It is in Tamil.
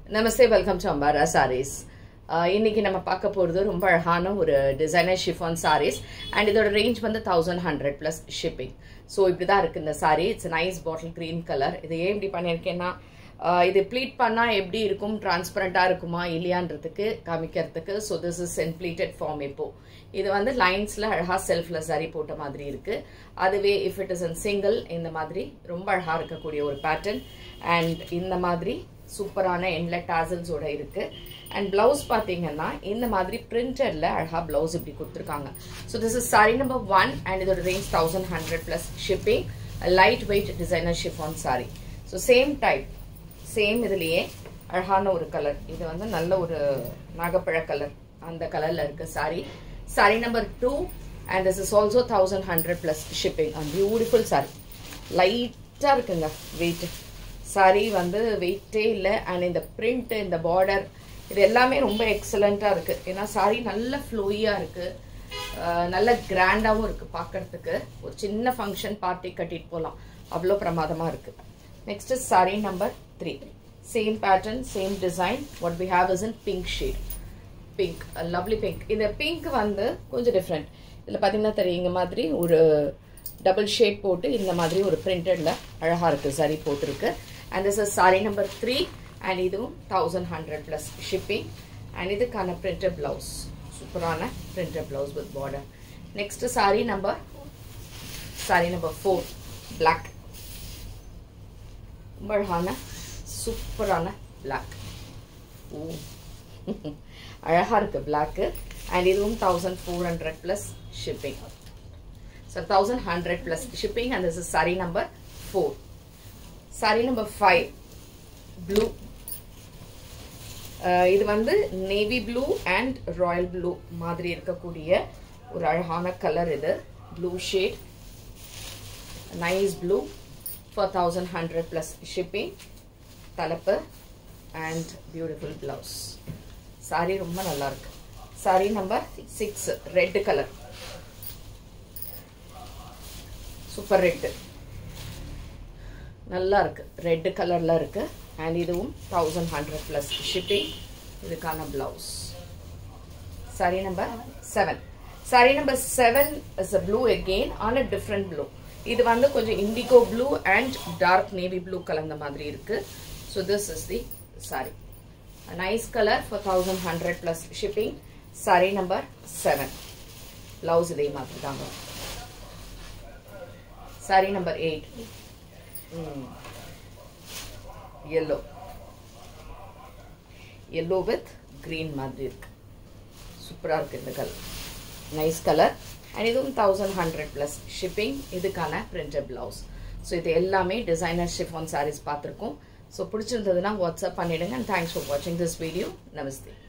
Namaste welcome to Ambara sarees இன்னைக்கு நம்ம பார்க்க போகிறது ரொம்ப அழகான ஒரு டிசைனர் ஷிஃபான் சாரீஸ் அண்ட் இதோட ரேஞ்ச் வந்து thousand hundred plus shipping so இப்படி தான் இருக்குது இந்த saree it's nice bottle green colour இது ஏன் இப்படி பண்ணியிருக்கேன்னா ஆஹ் இது ப்ளீட் பண்ணால் எப்படி இருக்கும் டிரான்ஸ்பரண்ட்டாக இருக்குமா இல்லையான்றதுக்கு காமிக்கிறதுக்கு ஸோ திஸ் இஸ் சென் ப்ளீட்டட் ஃபார்ம் இப்போ இது வந்து லைன்ஸில் அழகாக செல்ஃபில் சரி போட்ட மாதிரி இருக்குது அதுவே if it is an single இந்த மாதிரி ரொம்ப அழகாக இருக்கக்கூடிய ஒரு பேட்டர்ன் அண்ட் இந்த மாதிரி சூப்பரான எண்ட்ல டாசல்ஸோட இருக்கு அண்ட் பிளவுஸ் பார்த்தீங்கன்னா இந்த மாதிரி பிரிண்டட்ல அழகா பிளவுஸ் இப்படி கொடுத்துருக்காங்க so this is saree number one and இதோட range thousand hundred plus shipping light weight designer chiffon saree so same type same இதுலயே அழகான ஒரு கலர் இது வந்து நல்ல ஒரு நாகப்பழ கலர் அந்த கலர்ல இருக்கு saree saree number two and this is also thousand hundred plus shipping and beautiful saree லைட்டா இருக்குங்க வெயிட் சாரி வந்து வெயிட்டே இல்லை அண்ட் இந்த பிரிண்ட் இந்த பார்டர் இது எல்லாமே ரொம்ப எக்ஸலண்ட்டாக இருக்குது ஏன்னா சாரி நல்ல ஃப்ளோயியாக இருக்குது நல்ல கிராண்டாகவும் இருக்குது பார்க்கறதுக்கு ஒரு சின்ன ஃபங்க்ஷன் பார்ட்டி கட்டிட்டு போகலாம் அவ்வளோ பிரமாதமாக இருக்குது next saree number three same pattern same design what we have is in pink shade pink lovely pink இந்த பிங்க் வந்து கொஞ்சம் டிஃப்ரெண்ட் இதில் பார்த்தீங்கன்னா தெரியுங்க மாதிரி ஒரு டபுள் ஷேட் போட்டு இந்த மாதிரி ஒரு பிரிண்டடில் அழகாக இருக்குது சரி போட்டிருக்கு and this is saree number three and இதுவும் thousand hundred plus shipping and இதுக்கான பிரிண்டட் பிளவுஸ் சூப்பரான printed blouse with border next saree number saree number four black ரொம்ப அழகான சூப்பரான பிளாக் ஓ அழகாக இருக்குது பிளாக்கு அண்ட் இதுவும் thousand four hundred plus shipping so thousand hundred plus shipping and this is saree number four saree number five blue இது வந்து navy blue and royal blue மாதிரி இருக்கக்கூடிய ஒரு அழகான கலர் இது blue shade nice blue for thousand hundred plus shipping தலைப்பு அண்ட் பியூட்டிஃபுல் ப்ளவுஸ் சாரி ரொம்ப நல்லா இருக்கு saree number six red colour super red நல்லா இருக்கு ரெட் கலர்ல இருக்கு அண்ட் இதுவும் தௌசண்ட் ஹண்ட்ரட் பிளஸ் ஷிப்பிங் இதுக்கான blouse saree number seven saree number seven is a blue again on a different blue இது வந்து கொஞ்சம் indigo blue and dark navy blue கலந்த மாதிரி இருக்கு so this is the saree nice colour for thousand hundred plus shipping saree number seven blouse இதே மாதிரி தாங்க saree number eight yellow yellow with green மாதிரி இருக்கு சூப்பராக இருக்கு இந்த கலர் நைஸ் கலர் அண்ட் இதுவும் தௌசண்ட் ஹண்ட்ரட் ப்ளஸ் ஷிப்பிங் இதுக்கான பிரிண்டட் பிளவுஸ் ஸோ இது எல்லாமே டிசைனர் ஷிஃபான் சாரீஸ் பார்த்துருக்கோம் ஸோ பிடிச்சிருந்ததுன்னா வாட்ஸ்அப் பண்ணிடுங்க அண்ட் தேங்க்ஸ் ஃபார் வாட்சிங் திஸ் வீடியோ நமஸ்தே